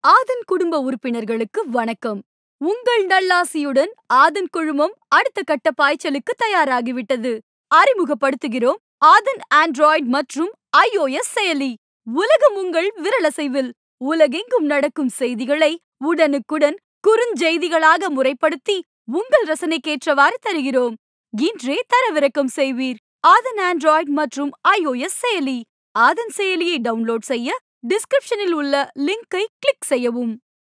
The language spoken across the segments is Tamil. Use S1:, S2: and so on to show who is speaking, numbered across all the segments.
S1: ஆதன் குடும்ப உறுப்பினர்களுக்கு வணக்கம் உங்கள் நல்லாசியுடன் ஆதன் குழுமம் அடுத்த கட்ட பாய்ச்சலுக்கு தயாராகிவிட்டது அறிமுகப்படுத்துகிறோம் ஆதன் ஆண்ட்ராய்டு மற்றும் iOS செயலி உலகம் உங்கள் விரலசைவில் உலகெங்கும் நடக்கும் செய்திகளை உடனுக்குடன் குறுஞ்செய்திகளாக முறைப்படுத்தி உங்கள் ரசனைக்கேற்றவாறு தருகிறோம் இன்றே தரவிறக்கம் செய்வீர் ஆதன் ஆண்ட்ராய்டு மற்றும் iOS செயலி ஆதன் செயலியை டவுன்லோட் செய்ய டிஸ்கிரிப்ஷனில் உள்ள லிங்கை கிளிக் செய்யவும்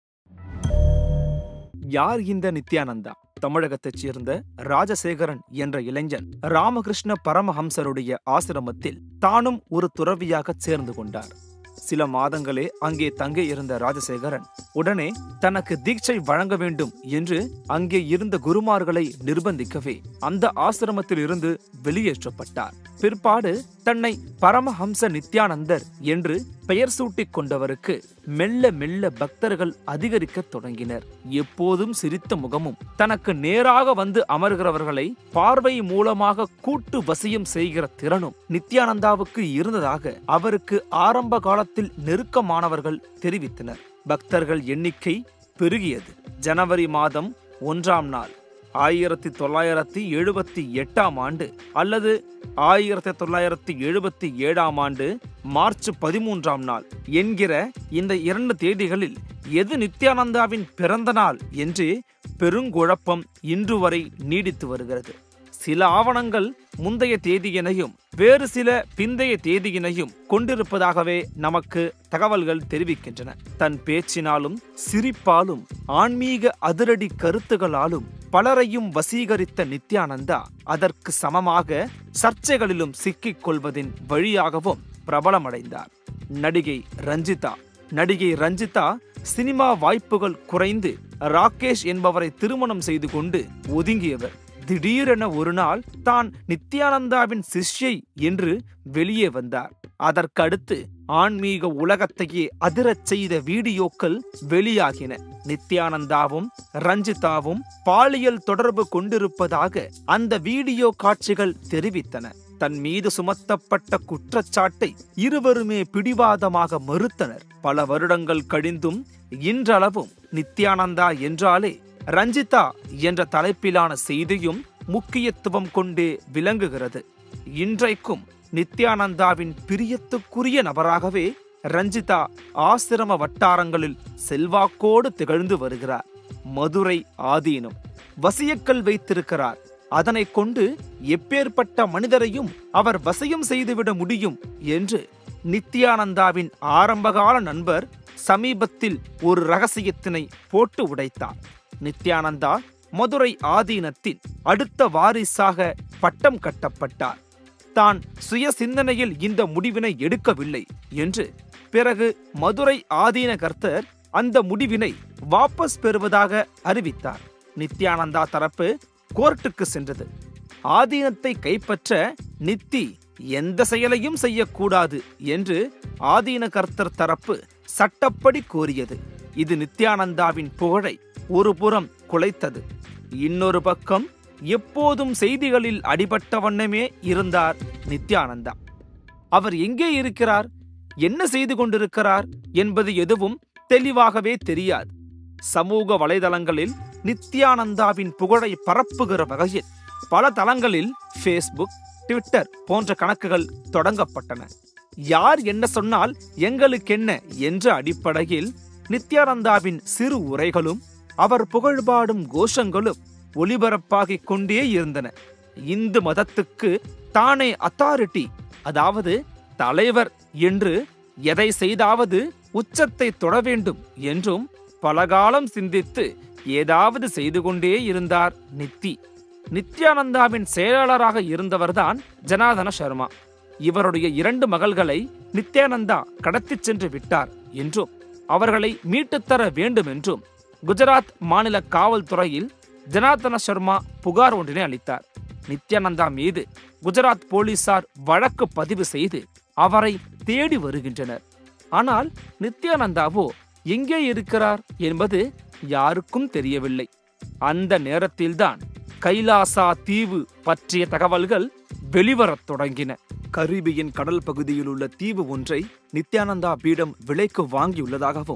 S2: யார் இந்த நித்யானந்தா தமிழகத்தைச் சேர்ந்த ராஜசேகரன் என்ற இளைஞன் ராமகிருஷ்ண பரமஹம்சருடைய ஆசிரமத்தில் தானும் ஒரு துறவியாகச் சேர்ந்து கொண்டார் சில மாதங்களே அங்கே தங்க இருந்த ராஜசேகரன் உடனே தனக்கு தீட்சை வழங்க வேண்டும் என்று அங்கே இருந்த குருமார்களை நிர்பந்திக்கவே அந்த ஆசிரமத்தில் இருந்து வெளியேற்றப்பட்டார் பிற்பாடு தன்னை பரமஹம்ச நித்யானந்தர் என்று பெயர் சூட்டிக் கொண்டவருக்கு மெல்ல மெல்ல பக்தர்கள் அதிகரிக்கத் தொடங்கினர் எப்போதும் சிரித்த முகமும் தனக்கு நேராக வந்து அமர்கிறவர்களை பார்வை மூலமாக கூட்டு வசியம் செய்கிற திறனும் நித்யானந்தாவுக்கு இருந்ததாக அவருக்கு ஆரம்ப காலத்தில் நெருக்கமானவர்கள் தெரிவித்தனர் பக்தர்கள் எண்ணிக்கை பெருகியது ஜனவரி மாதம் ஒன்றாம் நாள் ஆயிரத்தி தொள்ளாயிரத்தி எழுபத்தி எட்டாம் ஆண்டு அல்லது ஆயிரத்தி தொள்ளாயிரத்தி எழுபத்தி ஏழாம் ஆண்டு மார்ச் பதிமூன்றாம் நாள் என்கிற இந்த இரண்டு தேதிகளில் எது நித்யானந்தாவின் பிறந்த நாள் என்று பெருங்குழப்பம் இன்று வரை நீடித்து வருகிறது சில ஆவணங்கள் முந்தைய தேதியினையும் வேறு சில பிந்தைய தேதியினையும் கொண்டிருப்பதாகவே நமக்கு தகவல்கள் தெரிவிக்கின்றன தன் பேச்சினாலும் சிரிப்பாலும் ஆன்மீக அதிரடி கருத்துகளாலும் பலரையும் வசீகரித்த நித்யானந்தா அதற்கு சமமாக சர்ச்சைகளிலும் சிக்கிக் கொள்வதின் வழியாகவும் பிரபலமடைந்தார் நடிகை ரஞ்சிதா நடிகை ரஞ்சிதா சினிமா வாய்ப்புகள் குறைந்து ராகேஷ் என்பவரை திருமணம் செய்து கொண்டு ஒதுங்கியவர் திடீரென ஒரு நாள் தான் நித்யானந்தாவின் சிஷ்யை என்று வெளியே வந்தார் அதற்கடுத்து ஆன்மீக உலகத்தையே அதிரச் செய்த வீடியோக்கள் வெளியாகின நித்யானந்தாவும் ரஞ்சிதாவும் பாலியல் தொடர்பு கொண்டிருப்பதாக அந்த வீடியோ காட்சிகள் தெரிவித்தன தன் மீது சுமத்தப்பட்ட குற்றச்சாட்டை இருவருமே பிடிவாதமாக மறுத்தனர் பல வருடங்கள் கழிந்தும் இன்றளவும் நித்யானந்தா என்றாலே ரஞ்சிதா என்ற தலைப்பிலான செய்தியும் முக்கியத்துவம் கொண்டே விளங்குகிறது இன்றைக்கும் நித்யானந்தாவின் பிரியத்துக்குரிய நபராகவே ரஞ்சிதா ஆசிரம வட்டாரங்களில் செல்வாக்கோடு திகழ்ந்து வருகிறார் மதுரை ஆதீனம் வசியக்கல் வைத்திருக்கிறார் அதனை கொண்டு எப்பேற்பட்ட மனிதரையும் அவர் வசியம் செய்துவிட முடியும் என்று நித்யானந்தாவின் ஆரம்பகால நண்பர் சமீபத்தில் ஒரு ரகசியத்தினை போட்டு உடைத்தார் நித்யானந்தா மதுரை ஆதீனத்தின் அடுத்த வாரிசாக பட்டம் கட்டப்பட்டார் தான் சுய சிந்தனையில் இந்த முடிவினை எடுக்கவில்லை என்று பிறகு மதுரை ஆதீன கர்த்தர் அந்த முடிவினை வாபஸ் பெறுவதாக அறிவித்தார் நித்யானந்தா தரப்பு கோர்ட்டுக்கு சென்றது ஆதீனத்தை கைப்பற்ற நித்தி எந்த செயலையும் செய்யக்கூடாது என்று ஆதீன கர்த்தர் தரப்பு சட்டப்படி கோரியது இது நித்யானந்தாவின் புகழை ஒரு புறம் குலைத்தது இன்னொரு பக்கம் எப்போதும் செய்திகளில் அடிபட்ட வண்ணமே இருந்தார் நித்யானந்தா அவர் எங்கே இருக்கிறார் என்ன செய்து கொண்டிருக்கிறார் என்பது எதுவும் தெளிவாகவே தெரியாது சமூக வலைதளங்களில் நித்யானந்தாவின் புகழை பரப்புகிற வகையில் பல தளங்களில் ஃபேஸ்புக் ட்விட்டர் போன்ற கணக்குகள் தொடங்கப்பட்டன யார் என்ன சொன்னால் எங்களுக்கென்ன என்ற அடிப்படையில் நித்யானந்தாவின் சிறு உரைகளும் அவர் புகழ்பாடும் கோஷங்களும் ஒளிபரப்பாகிக் கொண்டே இருந்தன இந்து மதத்துக்கு தானே அத்தாரிட்டி அதாவது தலைவர் என்று எதை செய்தாவது உச்சத்தை தொட வேண்டும் என்றும் பலகாலம் சிந்தித்து ஏதாவது செய்து கொண்டே இருந்தார் நித்தி நித்யானந்தாவின் செயலாளராக இருந்தவர்தான் ஜனாதன சர்மா இவருடைய இரண்டு மகள்களை நித்யானந்தா கடத்திச் சென்று விட்டார் என்றும் அவர்களை மீட்டுத்தர வேண்டும் என்றும் குஜராத் மாநில காவல்துறையில் ஜனார்தன சர்மா புகார் ஒன்றினை அளித்தார் நித்யானந்தா மீது குஜராத் போலீசார் வழக்கு பதிவு செய்து அவரை தேடி வருகின்றனர் ஆனால் நித்யானந்தாவோ எங்கே இருக்கிறார் என்பது யாருக்கும் தெரியவில்லை அந்த நேரத்தில்தான் கைலாசா தீவு பற்றிய தகவல்கள் வெளிவரத் தொடங்கின கரீபியன் கடல் பகுதியில் உள்ள தீவு ஒன்றை நித்யானந்தா பீடம் விலைக்கு வாங்கியுள்ளதாகவும்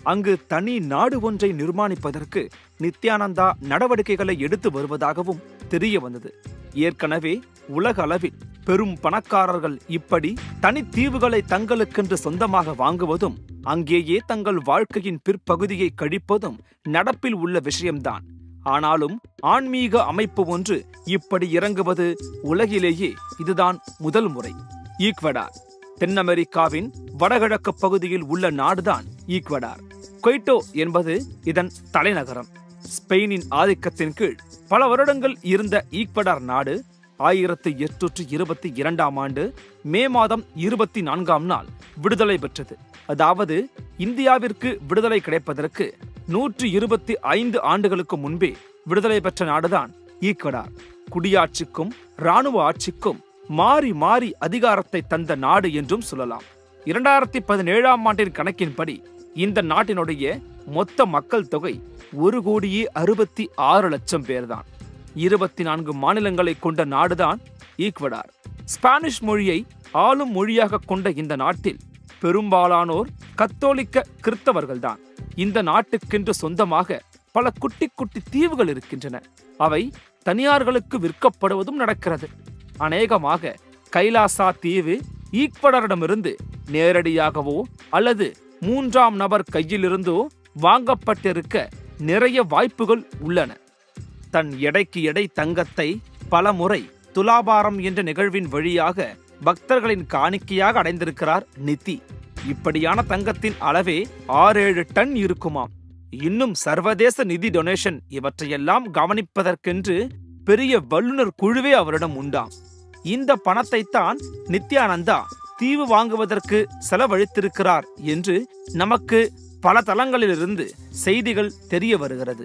S2: அங்கு தனி நாடு ஒன்றை நிர்மாணிப்பதற்கு நித்யானந்தா நடவடிக்கைகளை எடுத்து வருவதாகவும் தெரிய வந்தது ஏற்கனவே உலக அளவில் பெரும் பணக்காரர்கள் இப்படி தனித்தீவுகளை தங்களுக்கென்று சொந்தமாக வாங்குவதும் அங்கேயே தங்கள் வாழ்க்கையின் பிற்பகுதியை கழிப்பதும் நடப்பில் உள்ள விஷயம்தான் ஆனாலும் ஆன்மீக அமைப்பு ஒன்று இப்படி இறங்குவது உலகிலேயே இதுதான் முதல் முறை ஈக்வடார் தென் அமெரிக்காவின் வடகிழக்கு பகுதியில் உள்ள நாடுதான் ஈக்வடார் கொய்டோ என்பது இதன் தலைநகரம் ஸ்பெயினின் ஆதிக்கத்தின் கீழ் பல வருடங்கள் இருந்த ஈக்வடார் நாடு ஆயிரத்து எட்நூற்று இருபத்தி இரண்டாம் ஆண்டு மே மாதம் இருபத்தி நான்காம் நாள் விடுதலை பெற்றது அதாவது இந்தியாவிற்கு விடுதலை கிடைப்பதற்கு நூற்று இருபத்தி ஐந்து ஆண்டுகளுக்கு முன்பே விடுதலை பெற்ற நாடுதான் ஈக்வடார் குடியாட்சிக்கும் இராணுவ ஆட்சிக்கும் மாறி மாறி அதிகாரத்தை தந்த நாடு என்றும் சொல்லலாம் இரண்டாயிரத்தி பதினேழாம் ஆண்டின் கணக்கின்படி இந்த நாட்டினுடைய மொத்த மக்கள் தொகை ஒரு கோடியே அறுபத்தி ஆறு லட்சம் பேர்தான் இருபத்தி நான்கு மாநிலங்களை கொண்ட நாடுதான் ஈக்வடார் ஸ்பானிஷ் மொழியை ஆளும் மொழியாக கொண்ட இந்த நாட்டில் பெரும்பாலானோர் கத்தோலிக்க கிறிஸ்தவர்கள்தான் இந்த நாட்டுக்கென்று சொந்தமாக பல குட்டி குட்டி தீவுகள் இருக்கின்றன அவை தனியார்களுக்கு விற்கப்படுவதும் நடக்கிறது அநேகமாக கைலாசா தீவு ஈக்வடரிடமிருந்து நேரடியாகவோ அல்லது மூன்றாம் நபர் கையிலிருந்தோ வாங்கப்பட்டிருக்க நிறைய வாய்ப்புகள் உள்ளன தன் எடைக்கு எடை தங்கத்தை பல முறை துலாபாரம் என்ற நிகழ்வின் வழியாக பக்தர்களின் காணிக்கையாக அடைந்திருக்கிறார் நிதி இப்படியான தங்கத்தின் அளவே ஆறேழு டன் இருக்குமாம் இன்னும் சர்வதேச நிதி டொனேஷன் இவற்றையெல்லாம் கவனிப்பதற்கென்று பெரிய வல்லுநர் குழுவே அவரிடம் உண்டாம் இந்த பணத்தைத்தான் நித்யானந்தா தீவு வாங்குவதற்கு செலவழித்திருக்கிறார் என்று நமக்கு பல தளங்களிலிருந்து செய்திகள் தெரிய வருகிறது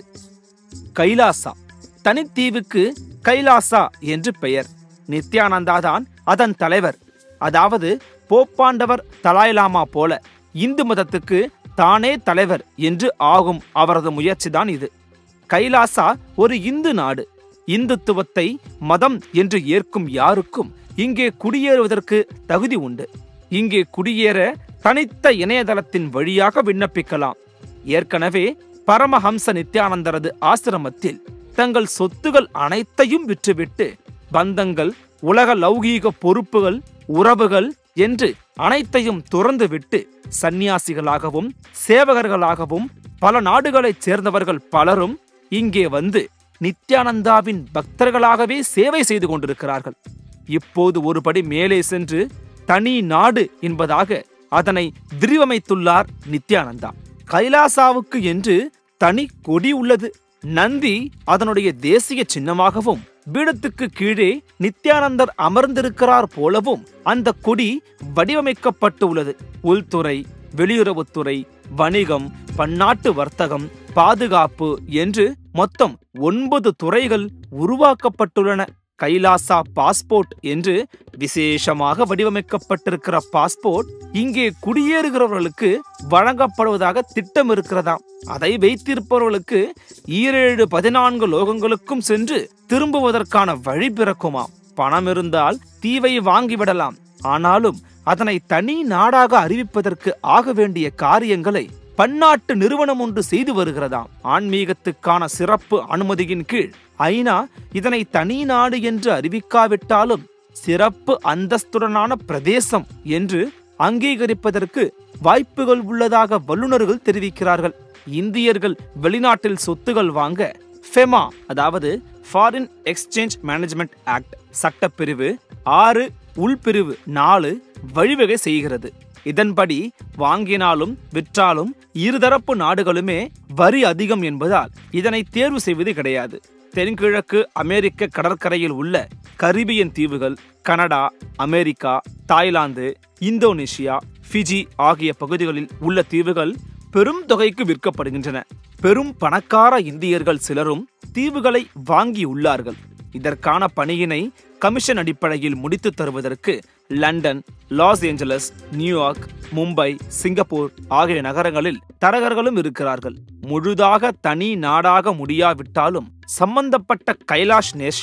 S2: கைலாசா தனித்தீவுக்கு கைலாசா என்று பெயர் நித்யானந்தா தான் அதன் தலைவர் அதாவது போப்பாண்டவர் தலாய்லாமா போல இந்து மதத்துக்கு தானே தலைவர் என்று ஆகும் அவரது முயற்சிதான் இது கைலாசா ஒரு இந்து நாடு இந்துத்துவத்தை மதம் என்று ஏற்கும் யாருக்கும் இங்கே குடியேறுவதற்கு தகுதி உண்டு இங்கே குடியேற தனித்த இணையதளத்தின் வழியாக விண்ணப்பிக்கலாம் ஏற்கனவே பரமஹம்ச நித்யானந்தரது ஆசிரமத்தில் தங்கள் சொத்துகள் அனைத்தையும் விற்றுவிட்டு பந்தங்கள் உலக லௌகீக பொறுப்புகள் உறவுகள் என்று அனைத்தையும் துறந்துவிட்டு சந்நியாசிகளாகவும் சேவகர்களாகவும் பல நாடுகளைச் சேர்ந்தவர்கள் பலரும் இங்கே வந்து நித்யானந்தாவின் பக்தர்களாகவே சேவை செய்து கொண்டிருக்கிறார்கள் இப்போது ஒருபடி மேலே சென்று தனி நாடு என்பதாக அதனை விரிவமைத்துள்ளார் நித்யானந்தா கைலாசாவுக்கு என்று தனி கொடி உள்ளது நந்தி அதனுடைய தேசிய சின்னமாகவும் பீடத்துக்கு கீழே நித்யானந்தர் அமர்ந்திருக்கிறார் போலவும் அந்த கொடி வடிவமைக்கப்பட்டு உள்ளது உள்துறை வெளியுறவுத்துறை வணிகம் பன்னாட்டு வர்த்தகம் பாதுகாப்பு என்று மொத்தம் ஒன்பது துறைகள் உருவாக்கப்பட்டுள்ளன கைலாசா பாஸ்போர்ட் என்று விசேஷமாக வடிவமைக்கப்பட்டிருக்கிற பாஸ்போர்ட் இங்கே குடியேறுகிறவர்களுக்கு வழங்கப்படுவதாக திட்டம் இருக்கிறதாம் அதை வைத்திருப்பவர்களுக்கு ஈரேழு பதினான்கு லோகங்களுக்கும் சென்று திரும்புவதற்கான வழி பிறக்குமாம் பணம் இருந்தால் தீவை வாங்கிவிடலாம் ஆனாலும் அதனை தனி நாடாக அறிவிப்பதற்கு ஆக வேண்டிய காரியங்களை பன்னாட்டு நிறுவனம் ஒன்று செய்து வருகிறதாம் ஆன்மீகத்துக்கான சிறப்பு அனுமதியின் கீழ் ஐநா இதனை தனி நாடு என்று அறிவிக்காவிட்டாலும் சிறப்பு அந்தஸ்துடனான பிரதேசம் என்று அங்கீகரிப்பதற்கு வாய்ப்புகள் உள்ளதாக வல்லுநர்கள் தெரிவிக்கிறார்கள் இந்தியர்கள் வெளிநாட்டில் சொத்துகள் வாங்க ஃபெமா அதாவது ஃபாரின் எக்ஸ்சேஞ்ச் மேனேஜ்மெண்ட் ஆக்ட் சட்டப்பிரிவு ஆறு உள்பிரிவு நாலு வழிவகை செய்கிறது இதன்படி வாங்கினாலும் விற்றாலும் இருதரப்பு நாடுகளுமே வரி அதிகம் என்பதால் இதனை தேர்வு செய்வது கிடையாது தென்கிழக்கு அமெரிக்க கடற்கரையில் உள்ள கரிபியன் தீவுகள் Canada America Thailand Indonesia Fiji ஆகிய பகுதிகளில் உள்ள தீவுகள் பெரும் தொகைக்கு விற்கப்படுகின்றன பெரும் பணக்கார இந்தியர்கள் சிலரும் தீவுகளை வாங்கியுள்ளார்கள் இதற்கான பணியினை கமிஷன் அடிப்படையில் முடித்து தருவதற்கு London Los Angeles New York Mumbai Singapore ஆகிய நகரங்களில் தரகர்களும் இருக்கிறார்கள் முழுதாக தனி நாடாக முடியாவிட்டாலும் சம்பந்தப்பட்ட கைலாஷ் நேஷன்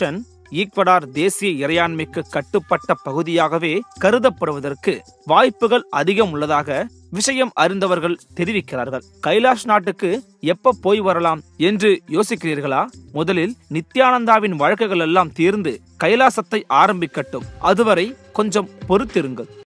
S2: ஈக்வடார் தேசிய இறையாண்மைக்கு கட்டுப்பட்ட பகுதியாகவே கருதப்படுவதற்கு வாய்ப்புகள் அதிகம் உள்ளதாக விஷயம் அறிந்தவர்கள் தெரிவிக்கிறார்கள் கைலாஷ் நாட்டுக்கு எப்ப போய் வரலாம் என்று யோசிக்கிறீர்களா முதலில் நித்யானந்தாவின் வழக்குகள் எல்லாம் தீர்ந்து கைலாசத்தை ஆரம்பிக்கட்டும் அதுவரை கொஞ்சம் பொறுத்திருங்கள்